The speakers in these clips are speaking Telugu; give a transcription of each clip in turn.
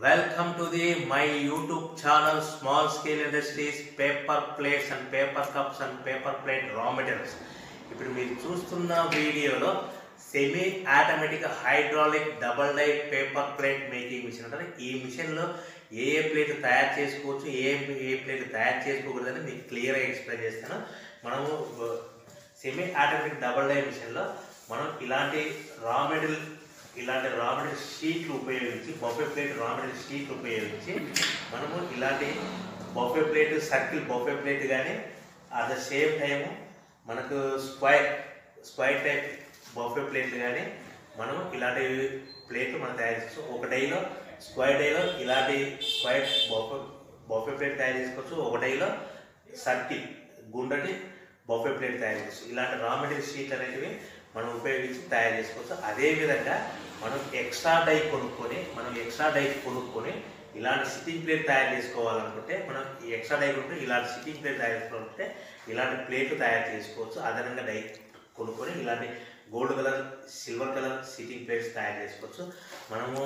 Welcome to the my YouTube channel Small Scale Industries Paper Plates and Paper Cups and Paper Plate Raw Materials. ఇప్పుడు మీరు చూస్తున్న వీడియోలో semi automatic hydraulic double die paper plate making machine అంటారు ఈ మిషన్లో ఏ ఏ ప్లేట్ తయారు చేసుకోవచ్చు ఏ ఏ ప్లేట్ తయారు చేసుకోకూడదని మీకు క్లియర్గా ఎక్స్ప్లెయిన్ చేస్తాను మనము సెమీ ఆటోమేటిక్ డబల్ డై మిషన్లో మనం ఇలాంటి రా మెటీరియల్ ఇలాంటి రా మెటీరియల్ షీట్లు ఉపయోగించి బొఫే ప్లేట్ రా మెటీరియల్ షీట్లు ఉపయోగించి మనము ఇలాంటి buffet plate circle buffet plate కానీ అట్ ద సేమ్ టైము మనకు స్క్వైర్ స్క్వైర్ టైప్ బొఫే ప్లేట్లు కానీ మనం ఇలాంటి ప్లేట్లు మనం తయారు చేసుకోవచ్చు ఒక డైలో స్క్వైర్ డైలో ఇలాంటి స్క్వైర్ బొఫే బొఫే ప్లేట్ తయారు చేసుకోవచ్చు ఒక డైలో సర్కిల్ గుండ్రటి బొఫే ప్లేట్ తయారు చేసుకోవచ్చు ఇలాంటి రా మెటీరియల్ షీట్ అనేటివి మనం ఉపయోగించి తయారు చేసుకోవచ్చు అదేవిధంగా మనం ఎక్స్ట్రా డై కొనుక్కొని మనం ఎక్స్ట్రా డై కొనుక్కొని ఇలాంటి సిట్టింగ్ ప్లేట్ తయారు చేసుకోవాలనుకుంటే మనం ఈ ఎక్స్ట్రా డై కొనుక్కుంటే ఇలాంటి సిట్టింగ్ ప్లేట్ తయారు చేసుకోవాలంటే ఇలాంటి ప్లేట్లు తయారు చేసుకోవచ్చు అదనంగా డై కొనుక్కొని ఇలాంటి gold colour silver colour sitting plates తయారు చేసుకోవచ్చు మనము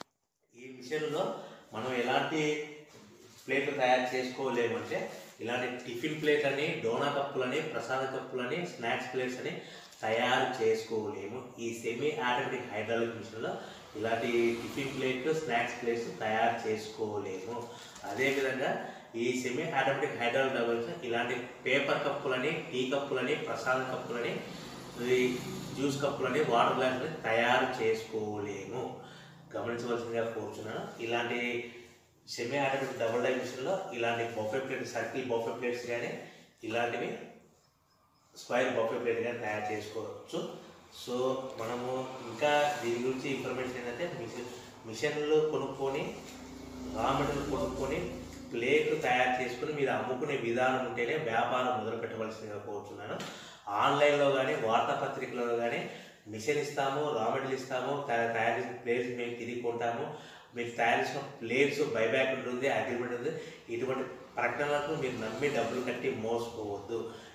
ఈ మిషన్లో మనం ఎలాంటి ప్లేట్లు తయారు చేసుకోలేమంటే ఇలాంటి టిఫిన్ ప్లేట్ అని డోనా కప్పులని ప్రసాద కప్పులని స్నాక్స్ ప్లేట్స్ అని తయారు చేసుకోలేము ఈ సెమీ ఆటోమేటిక్ హైడ్రాలిక్ మిషన్లో ఇలాంటి టిఫిన్ ప్లేట్ స్నాక్స్ ప్లేట్స్ తయారు చేసుకోలేము అదేవిధంగా ఈ సెమీ ఆటోమేటిక్ హైడ్రాలిక్ డబల్స్ ఇలాంటి పేపర్ కప్పులని టీ కప్పులని ప్రసాద కప్పులని ఈ జ్యూస్ కప్పులని వాటర్ గ్లాసులని తయారు చేసుకోలేము గమనించవలసిందిగా కోరుచున్నాను ఇలాంటి సెమీ ఆటోమేటిక్ డబుల్ డై మిషన్లో ఇలాంటి buffet plate circle buffet plates కానీ ఇలాంటివి స్క్వైర్ బొఫే ప్లేట్ కానీ తయారు చేసుకోవచ్చు సో మనము ఇంకా దీని గురించి ఇన్ఫర్మేషన్ ఏంటంటే మిషన్ మిషన్లు కొనుక్కొని రా మెటీరియల్ కొనుక్కొని ప్లేట్ తయారు చేసుకుని మీరు అమ్ముకునే విధానం ఉంటేనే వ్యాపారం మొదలు పెట్టవలసిందిగా కోరుతున్నాను ఆన్లైన్లో కానీ వార్తాపత్రికలలో కానీ మిషన్ ఇస్తాము రా మెటీరియల్ ఇస్తాము తయా- తయారు చేసిన ప్లేట్స్ మేము తిరిగి కొంటాము మీకు తయారు చేసిన ప్లేట్స్ బైబ్యాక్ ఉంటుంది అగ్రిమెంట్ ఉంది ఇటువంటి ప్రకటనలకు మీరు నమ్మి డబ్బులు కట్టి మోసపోవద్దు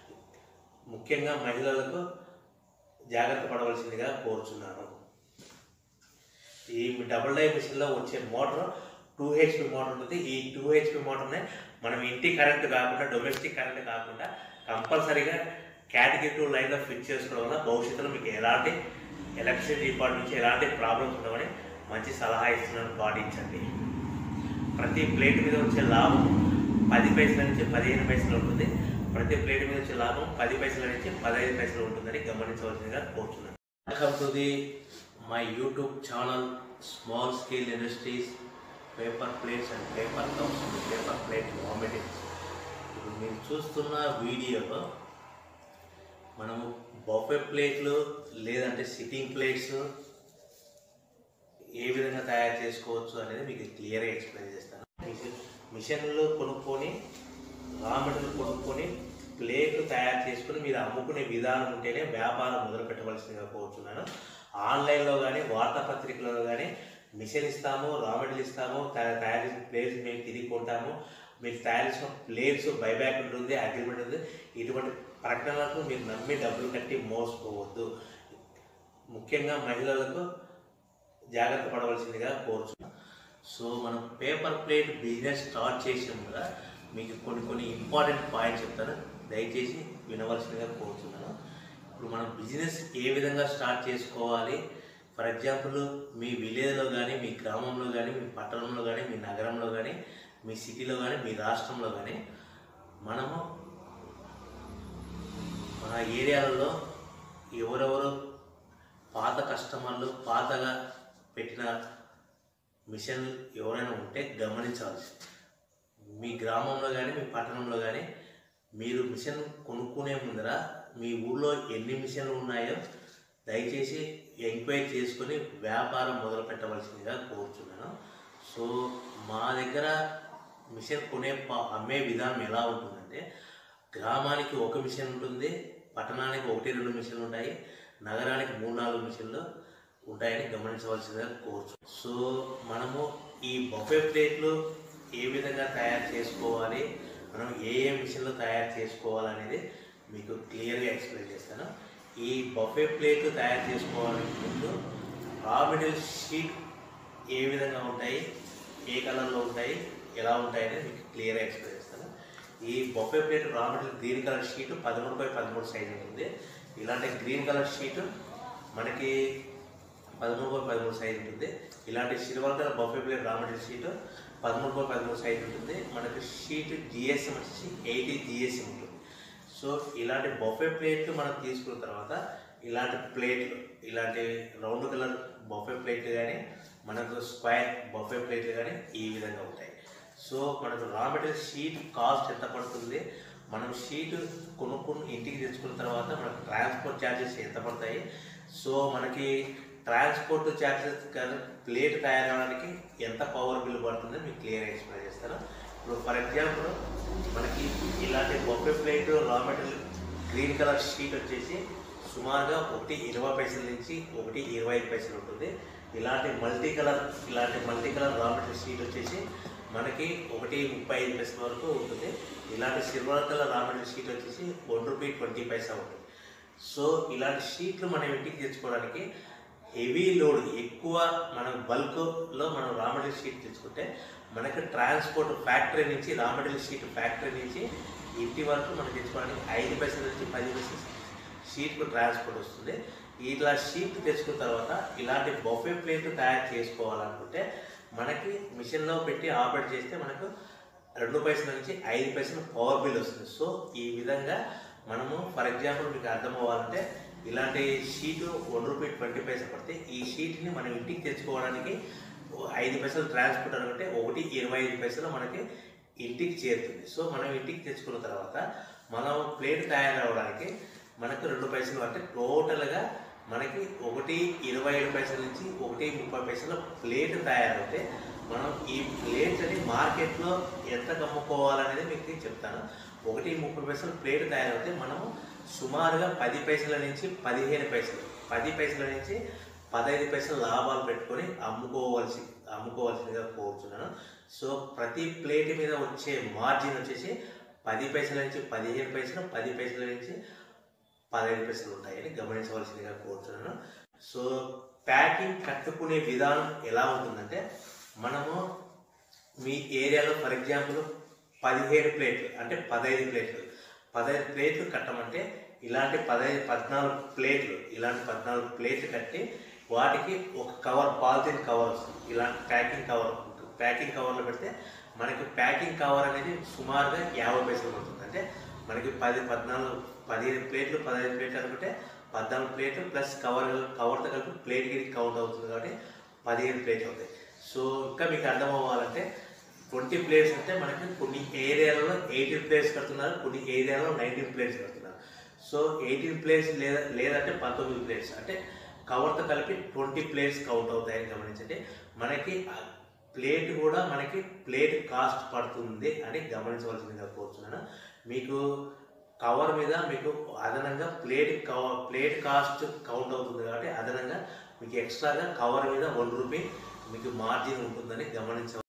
ముఖ్యంగా మహిళలకు జాగ్రత్త పడవలసిందిగా కోరుచున్నాను ఈ డబుల్ డై మిషన్లో వచ్చే మోటార్ టూ హెచ్పి మోటార్ ఉంటుంది ఈ టూ హెచ్పి మోటార్ని మనం ఇంటి కరెంట్ కాకుండా డొమెస్టిక్ కరెంట్ కాకుండా కంపల్సరీగా కేటగిరీ టూ లైన్లో ఫిట్ చేసుకోవడం వల్ల భవిష్యత్తులో మీకు ఎలాంటి ఎలక్ట్రిసిటీ డిపార్ట్మెంట్ నుంచి ఎలాంటి ప్రాబ్లమ్స్ ఉండవని మంచి సలహా ఇస్తున్నాను పాటించండి ప్రతి ప్లేట్ మీద వచ్చే లాభం పది పైసల నుంచి పదిహేను పైసలు ఉంటుంది ప్రతి ప్లేట్ మీద వచ్చే లాభం పది పైసల నుంచి పదహైదు పైసలు ఉంటుందని గమనించవలసిందిగా కోరుతున్నాను welcome to the my YouTube channel small scale industries paper plates and paper cups and paper plate raw materials ఇప్పుడు మీరు చూస్తున్న వీడియోలో మనము బొఫే ప్లేట్లు లేదంటే సిట్టింగ్ ప్లేట్స్ ఏ విధంగా తయారు చేసుకోవచ్చు అనేది మీకు క్లియర్గా ఎక్స్ప్లెయిన్ చేస్తాను మిషన్ మిషన్లు కొనుక్కొని రా మెటీరియల్ కొనుక్కొని ప్లేట్లు తయారు చేసుకుని మీరు అమ్ముకునే విధానం ఉంటేనే వ్యాపారం మొదలు పెట్టవలసిందిగా కోరుతున్నాను ఆన్లైన్లో కానీ వార్తాపత్రికలలో కానీ మిషన్ ఇస్తాము రా మెటీరియల్ ఇస్తాము తయా- తయారు చేసిన ప్లేట్స్ మేము తిరిగి కొంటాము మీరు తయారు చేసిన ప్లేట్స్ బైబ్యాక్ ఉంటుంది అగ్రిమెంట్ ఉంది ఇటువంటి ప్రకటనలకు మీరు నమ్మి డబ్బులు కట్టి మోసపోవద్దు ముఖ్యంగా మహిళలకు జాగ్రత్త పడవలసిందిగా కోరుచున్నాం సో మనం పేపర్ ప్లేట్ బిజినెస్ స్టార్ట్ చేసే ముందర మీకు కొన్ని కొన్ని ఇంపార్టెంట్ పాయింట్స్ చెప్తాను దయచేసి వినవలసిందిగా కోరుతున్నాను ఇప్పుడు మనం బిజినెస్ ఏ విధంగా స్టార్ట్ చేసుకోవాలి ఫర్ ఎగ్జాంపుల్ మీ విలేజ్లో కానీ మీ గ్రామంలో కానీ మీ పట్టణంలో కానీ మీ నగరంలో కానీ మీ సిటీలో కానీ మీ రాష్ట్రంలో కానీ మనము మన ఏరియాలలో ఎవరెవరు పాత కస్టమర్లు పాతగా పెట్టిన మిషన్ ఎవరైనా ఉంటే గమనించవచ్చు మీ గ్రామంలో కానీ మీ పట్టణంలో కానీ మీరు మిషన్ కొనుక్కునే ముందర మీ ఊళ్ళో ఎన్ని మిషన్లు ఉన్నాయో దయచేసి ఎంక్వైరీ చేసుకొని వ్యాపారం మొదలు పెట్టవలసిందిగా కోరుచున్నాను సో మా దగ్గర మిషన్ కొనే ప- అమ్మే విధానం ఎలా ఉంటుందంటే గ్రామానికి ఒక మిషన్ ఉంటుంది పట్టణానికి ఒకటి రెండు మిషన్లు ఉంటాయి నగరానికి మూడు నాలుగు మిషన్లు ఉంటాయని గమనించవలసిందిగా కోరుచు సో మనము ఈ బొఫే ప్లేట్లు ఏ విధంగా తయారు చేసుకోవాలి మనం ఏ ఏ మిషన్లు తయారు చేసుకోవాలనేది మీకు క్లియర్గా ఎక్స్ప్లెయిన్ చేస్తాను ఈ బొఫే ప్లేట్లు తయారు చేసుకోవాలని ముందు రా మెటీరియల్ షీట్ ఏ విధంగా ఉంటాయి ఏ కలర్లో ఉంటాయి ఎలా ఉంటాయని మీకు క్లియర్గా ఎక్స్ప్లెయిన్ చేస్తాను ఈ buffet plate raw material green colour sheet పదమూడు బై పదమూడు సైజ్ ఉంటుంది ఇలాంటి గ్రీన్ కలర్ షీట్ మనకి పదమూడు బై పదమూడు సైజ్ ఉంటుంది ఇలాంటి silver colour buffet plate raw material sheet పదమూడు బై పదమూడు సైజ్ ఉంటుంది మనకి షీట్ జిఎస్ఎం వచ్చేసి ఎయిటీ జిఎస్ఎం ఉంటుంది సో ఇలాంటి బొఫే ప్లేట్లు మనం తీసుకున్న తర్వాత ఇలాంటి ప్లేట్లు ఇలాంటి రౌండ్ కలర్ బొఫే ప్లేట్లు కానీ మనకు స్క్వైర్ బొఫే ప్లేట్లు కానీ ఈ విధంగా ఉంటాయి సో మనకు రా మెటీరియల్ షీట్ కాస్ట్ ఎంత పడుతుంది మనం షీట్ కొనుక్కుని ఇంటికి తెచ్చుకున్న తర్వాత మనకు ట్రాన్స్పోర్ట్ ఛార్జెస్ ఎంత పడతాయి సో మనకి ట్రాన్స్పోర్ట్ ఛార్జెస్ కానీ ప్లేట్ తయారవడానికి ఎంత పవర్ బిల్ పడుతుందో మీకు క్లియర్గా ఎక్స్ప్లెయిన్ చేస్తాను ఇప్పుడు ఫర్ ఎగ్జాంపుల్ మనకి ఇలాంటి buffet plate raw material green colour sheet వచ్చేసి సుమారుగా ఒకటి ఇరవై పైసల నుంచి ఒకటి ఇరవై ఐదు పైసలు ఉంటుంది ఇలాంటి మల్టీ కలర్ ఇలాంటి multi colour raw material sheet వచ్చేసి మనకి ఒకటి ముప్పై ఐదు పైసల వరకు ఉంటుంది ఇలాంటి silver colour raw material sheet వచ్చేసి వన్ రూపీ ట్వంటీ పైసా ఉంటుంది సో ఇలాంటి షీట్లు మనం ఇంటికి తెచ్చుకోవడానికి హెవీ లోడ్ ఎక్కువ మనం బల్క్లో మనం రా మెటీరియల్ షీట్ తెచ్చుకుంటే మనకి ట్రాన్స్పోర్ట్ ఫ్యాక్టరీ నుంచి రా మెటీరియల్ షీట్ ఫ్యాక్టరీ నుంచి ఇంటి వరకు మనం తెచ్చుకోవడానికి ఐదు పైసల నుంచి పది పైసలు షీట్కు ట్రాన్స్పోర్ట్ వస్తుంది ఇలా షీట్ తెచ్చుకున్న తర్వాత ఇలాంటి బొఫే ప్లేట్ తయారు చేసుకోవాలనుకుంటే మనకి మిషన్లో పెట్టి ఆపరేట్ చేస్తే మనకు రెండు పైసల నుంచి ఐదు పైసలు పవర్ బిల్ వస్తుంది సో ఈ విధంగా మనము ఫర్ ఎగ్జాంపుల్ మీకు అర్థం అవ్వాలంటే ఇలాంటి షీటు వన్ రూపీ ట్వంటీ పైసలు పడితే ఈ షీట్ని మనం ఇంటికి తెచ్చుకోవడానికి ఐదు పైసలు ట్రాన్స్పోర్ట్ అనుకుంటే ఒకటి ఇరవై ఐదు పైసలు మనకి ఇంటికి చేరుతుంది సో మనం ఇంటికి తెచ్చుకున్న తర్వాత మనం ప్లేట్ తయారవడానికి మనకు రెండు పైసలు అంటే టోటల్గా మనకి ఒకటి ఇరవై ఏడు పైసల నుంచి ఒకటి ముప్పై పైసల ప్లేట్ తయారైతే మనం ఈ ప్లేట్స్ అని మార్కెట్లో ఎంత అమ్ముకోవాలనేది మీకు చెప్తాను ఒకటి ముప్పై పైసలు ప్లేట్ తయారైతే మనము సుమారుగా పది పైసల నుంచి పదిహేను పైసలు పది పైసల నుంచి పదహైదు పైసలు లాభాలు పెట్టుకొని అమ్ముకోవాల్సి అమ్ముకోవాల్సిందిగా కోరుతున్నాను సో ప్రతి ప్లేట్ మీద వచ్చే మార్జిన్ వచ్చేసి పది పైసల నుంచి పదిహేను పైసలు పది పైసల నుంచి పదహైదు పైసలు ఉంటాయని గమనించవలసిందిగా కోరుతున్నాను సో ప్యాకింగ్ కట్టుకునే విధానం ఎలా ఉంటుందంటే మనము మీ ఏరియాలో ఫర్ ఎగ్జాంపుల్ పదిహేడు ప్లేట్లు అంటే పదహైదు ప్లేట్లు పదహైదు ప్లేట్లు కట్టమంటే ఇలాంటి పదహైదు పద్నాలుగు ప్లేట్లు ఇలాంటి పద్నాలుగు ప్లేట్లు కట్టి వాటికి ఒక కవర్ పాలిథిన్ కవర్ వస్తుంది ఇలాంటి ప్యాకింగ్ కవర్ ఉంటుంది ప్యాకింగ్ కవర్లో పెడితే మనకి ప్యాకింగ్ కవర్ అనేది సుమారుగా యాభై పైసలు పడుతుంది అంటే మనకి పది పద్నాలుగు పదిహేను ప్లేట్లు పదహైదు ప్లేట్లు అనుకుంటే పద్నాలుగు ప్లేట్లు ప్లస్ కవర్ కవర్తో కలిపి ప్లేట్కి కౌంట్ అవుతుంది కాబట్టి పదిహేను ప్లేట్లు అవుతాయి సో ఇంకా మీకు అర్థం అవ్వాలంటే ట్వంటీ ప్లేట్స్ అంటే మనకి కొన్ని ఏరియాలలో ఎయిటీన్ ప్లేట్స్ కడుతున్నారు కొన్ని ఏరియాలో నైన్టీన్ ప్లేట్స్ కడుతున్నారు సో ఎయిటీన్ ప్లేట్స్ లేదా లేదంటే పంతొమ్మిది ప్లేట్స్ అంటే కవర్తో కలిపి ట్వంటీ ప్లేట్స్ కౌంట్ అవుతాయని గమనించండి మనకి ఆ ప్లేట్ కూడా మనకి ప్లేట్ కాస్ట్ పడుతుంది అని గమనించవలసిందిగా కోరుతున్నాను మీకు కవర్ మీద మీకు అదనంగా plate cover plate cost count అవుతుంది కాబట్టి అదనంగా మీకు ఎక్స్ట్రాగా కవర్ మీద వన్ రూపీ మీకు మార్జిన్ ఉంటుందని గమనించ